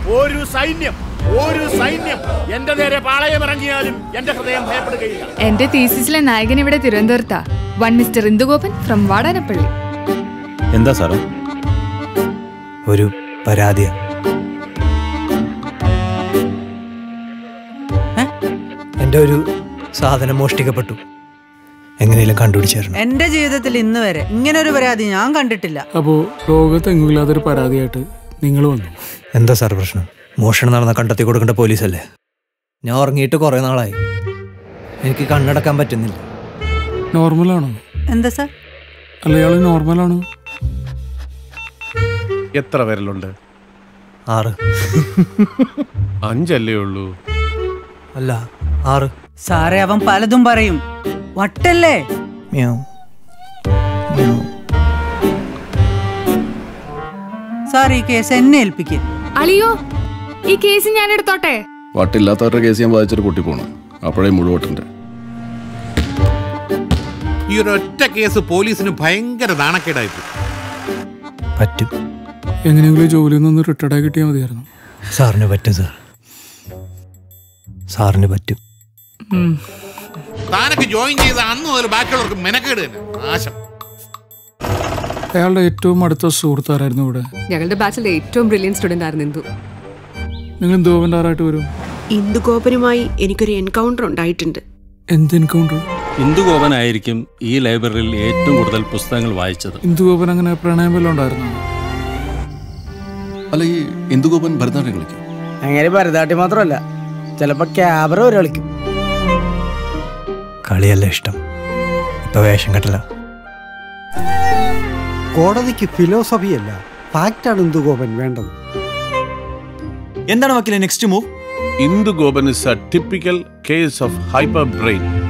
ഒരു സൈന്യം ഒരു സൈന്യം എന്റെ നേരെ പാളയം ഇറങ്ങിയാലും എന്റെ ഹൃദയം ഭയപ്പെടുകയില്ല എന്റെ തീസിസിലെ നായകൻ ഇവിടെ തിരുവനന്തപുരത്താ one mister Indugopan from Vadanappally എന്താ സാറേ ഒരു പരാതിയാ എൻ്റെ ഒരു സാധനം മോഷ്ടിക്കപ്പെട്ടു എങ്ങനെയും കണ്ടുപിടിച്ചായിരുന്നു എന്റെ ജീവിതത്തിൽ ഇന്ന് വരെ ഇങ്ങനെ ഒരു പരാതി ഞാൻ കണ്ടിട്ടില്ല അപ്പോ ലോകത്തെങ്ങുമില്ലാത്തൊരു പരാതിയായിട്ട് നിങ്ങൾ വന്നു എന്താ സാർ പ്രശ്നം മോഷണം നടന്ന കണ്ടെത്തി കൊടുക്കേണ്ട പോലീസല്ലേ ഞാൻ ഉറങ്ങിയിട്ട് കുറേ നാളായി എനിക്ക് കണ്ണടക്കാൻ പറ്റുന്നില്ല നോർമലാണോ എന്താ സാർ അല്ല ഇയാള് നോർമലാണോ എത്ര വിരലുണ്ട് ആറ് അഞ്ചല്ലേ ഉള്ളൂ അല്ല ആറ് സാറേ അവൻ പലതും പറയും വട്ടല്ലേ മ്യാവ്. മ്യാവ്. സാർ ഈ കേസ് എന്നെ ഏൽപ്പിക്കും അളിയോ ഈ കേസ് ഞാൻ എടുത്തോട്ടെ വട്ടില്ലാത്തവരുടെ കേസ് ഞാൻ വായിച്ചൊരു കുട്ടി പോണം അപ്പോഴേ മുഴുവട്ടുണ്ട് ഈ ഒരു ഒറ്റ കേസ് പോലീസിന് ഭയങ്കര നാണക്കേടായിപ്പോയി പറ്റും എങ്ങനെയെങ്കിലും ജോലിയിൽ നിന്ന് റിട്ടയർഡ് ആയി കിട്ടിയാൽ മതിയായിരുന്നു സാറിന് പറ്റും സാർ സാറിന് പറ്റും താനൊക്കെ ജോയിൻ ചെയ്ത അന്ന് മുതൽ ബാക്കിയുള്ളവർക്ക് മെനക്കേട് തന്നെ നാശം അയാളുടെ ഏറ്റവും അടുത്ത സുഹൃത്താരായിരുന്നു ഇവിടെ ഞങ്ങളുടെ ബാച്ചിലെ ഏറ്റവും ബ്രില്യൻ സ്റ്റുഡന്റ് ആയിരുന്നു ഇന്ദു നിങ്ങൾ എന്തോവൻ്റെ ആറായിട്ട് വരും ഇന്ദുഗോപനുമായി എനിക്കൊരു എൻകൗണ്ടർ ഉണ്ടായിട്ടുണ്ട് എന്ത് എൻകൗണ്ടർ ഇന്ദുഗോപനായിരിക്കും ഈ ലൈബ്രറിയിൽ ഏറ്റവും കൂടുതൽ പുസ്തകങ്ങൾ വായിച്ചത് ഇന്ദുഗോപൻ അങ്ങനെ പ്രണയം വല്ലതും ഉണ്ടായിരുന്നു അല്ല ഈ ഇന്ദുഗോപൻ ഭരതനാട്യം കളിക്കും അങ്ങനെ ഭരതനാട്യം മാത്രമല്ല ചിലപ്പോ ക്യാമറ വരെ കളിക്കും കളിയല്ല ഇഷ്ടം ഇപ്പൊ വേഷം കെട്ടല കോടതിക്ക് ഫിലോസഫി അല്ല ഫാക്റ്റാണ് ഇന്ദുഗോപൻ വേണ്ടത് എന്താണ് വക്കീലെ next move Indu Gopan is a typical case of hyper brain